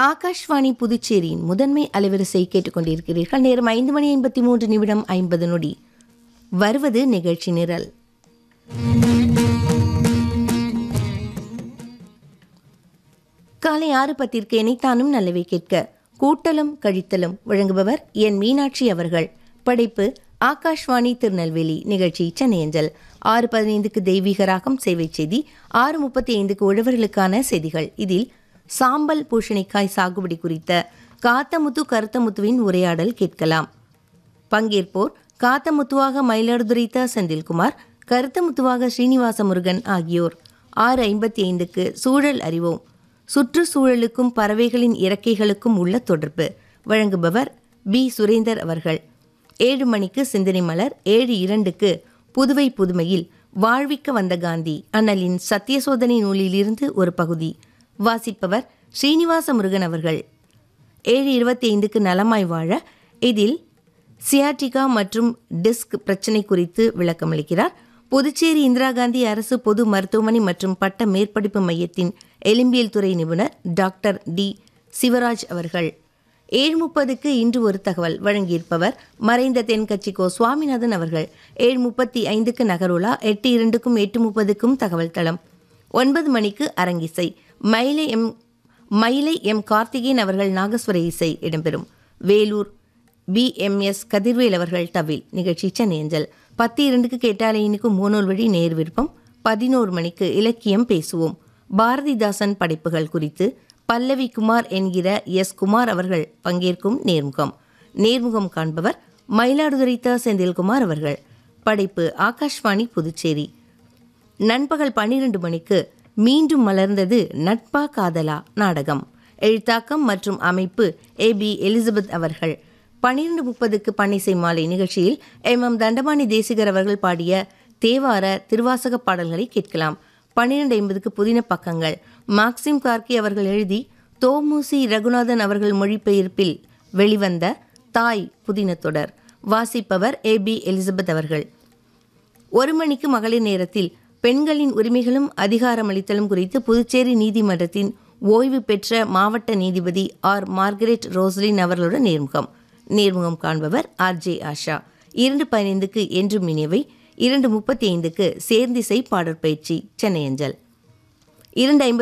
ஆகாஷ்வாணி புதுச்சேரியின் முதன்மை அலைவரிசை கேட்டுக்கொண்டிருக்கிறீர்கள் நேரம் ஐந்து மணி ஐம்பத்தி மூன்று நிமிடம் ஐம்பது நொடி வருவது நிகழ்ச்சி நிரல் காலை ஆறு பத்திற்கு இணைத்தானும் நல்லவை கேட்க கூட்டலும் கழித்தலும் வழங்குபவர் என் மீனாட்சி அவர்கள் படைப்பு ஆகாஷ்வாணி திருநெல்வேலி நிகழ்ச்சி சென்னையஞ்சல் ஆறு பதினைந்துக்கு தெய்வீக ராகம் சேவை செய்தி ஆறு முப்பத்தி ஐந்துக்கு உழவர்களுக்கான செய்திகள் இதில் சாம்பல் பூஷணிக்காய் சாகுபடி குறித்த காத்தமுத்து கருத்தமுத்துவின் உரையாடல் கேட்கலாம் பங்கேற்போர் காத்தமுத்துவாக மயிலாடுதுறை த செந்தில்குமார் கருத்தமுத்துவாக ஸ்ரீனிவாச முருகன் ஆகியோர் ஆறு ஐம்பத்தி ஐந்துக்கு சூழல் அறிவோம் சுற்றுச்சூழலுக்கும் பறவைகளின் இறக்கைகளுக்கும் உள்ள தொடர்பு வழங்குபவர் பி சுரேந்தர் அவர்கள் ஏழு மணிக்கு சிந்தனை மலர் ஏழு இரண்டுக்கு புதுவை புதுமையில் வாழ்விக்க வந்த காந்தி அண்ணலின் சத்தியசோதனை நூலிலிருந்து ஒரு பகுதி வாசிப்பவர் ஸ்ரீனிவாச முருகன் அவர்கள் ஏழு இருபத்தி ஐந்துக்கு நலமாய் வாழ இதில் சியாட்டிகா மற்றும் டிஸ்க் பிரச்சினை குறித்து விளக்கமளிக்கிறார் புதுச்சேரி இந்திரா காந்தி அரசு பொது மருத்துவமனை மற்றும் பட்ட மேற்படிப்பு மையத்தின் எலும்பியல் துறை நிபுணர் டாக்டர் டி சிவராஜ் அவர்கள் ஏழு முப்பதுக்கு இன்று ஒரு தகவல் வழங்கியிருப்பவர் மறைந்த தென்கட்சி கோ சுவாமிநாதன் அவர்கள் ஏழு முப்பத்தி ஐந்துக்கு நகரோலா எட்டு இரண்டுக்கும் எட்டு முப்பதுக்கும் தகவல் தளம் ஒன்பது மணிக்கு அரங்கிசை மயிலை எம் மயிலை எம் கார்த்திகேயன் அவர்கள் நாகஸ்வர இசை இடம்பெறும் Vellore P M S Kathirvel அவர்கள் தவில் நிகழ்ச்சி சென்னையஞ்சல் பத்து இரண்டுக்கு கேட்டாலையினுக்கு மூணூல் வழி நேர் விருப்பம் பதினோரு மணிக்கு இலக்கியம் பேசுவோம் பாரதிதாசன் படைப்புகள் குறித்து பல்லவி குமார் என்கிற எஸ் குமார் அவர்கள் பங்கேற்கும் நேர்முகம் நேர்முகம் காண்பவர் மயிலாடுதுறை த செந்தில்குமார் அவர்கள் படைப்பு ஆகாஷ்வாணி புதுச்சேரி நண்பகல் பன்னிரண்டு மணிக்கு மீண்டும் மலர்ந்தது நட்பா காதலா நாடகம் எழுத்தாக்கம் மற்றும் அமைப்பு ஏ பி எலிசபெத் அவர்கள் பன்னிரண்டு முப்பதுக்கு பன்னிசை மாலை நிகழ்ச்சியில் எம் எம் தண்டபாணி தேசிகர் அவர்கள் பாடிய தேவார திருவாசக பாடல்களை கேட்கலாம் பன்னிரண்டு ஐம்பதுக்கு புதின பக்கங்கள் மாக்சிம் கார்கி அவர்கள் எழுதி தோமுசி ரகுநாதன் அவர்கள் மொழிபெயர்ப்பில் வெளிவந்த தாய் புதின தொடர் வாசிப்பவர் ஏ பி எலிசபெத் அவர்கள் ஒரு மணிக்கு மகளிர் நேரத்தில் பெண்களின் உரிமைகளும் அதிகாரமளித்தலும் குறித்து புதுச்சேரி நீதிமன்றத்தின் ஓய்வு பெற்ற மாவட்ட நீதிபதி ஆர் மார்கரெட் ரோஸ்லின் அவர்களுடன் நேர்முகம் நேர்முகம் காண்பவர் ஆர் ஜே ஆஷா இரண்டு பதினைந்துக்கு என்று மினியவை இரண்டு முப்பத்தி ஐந்துக்கு சேர்ந்திசை பாடற்பயிற்சி சென்னை அஞ்சல் இரண்டு ஐம்பத்தி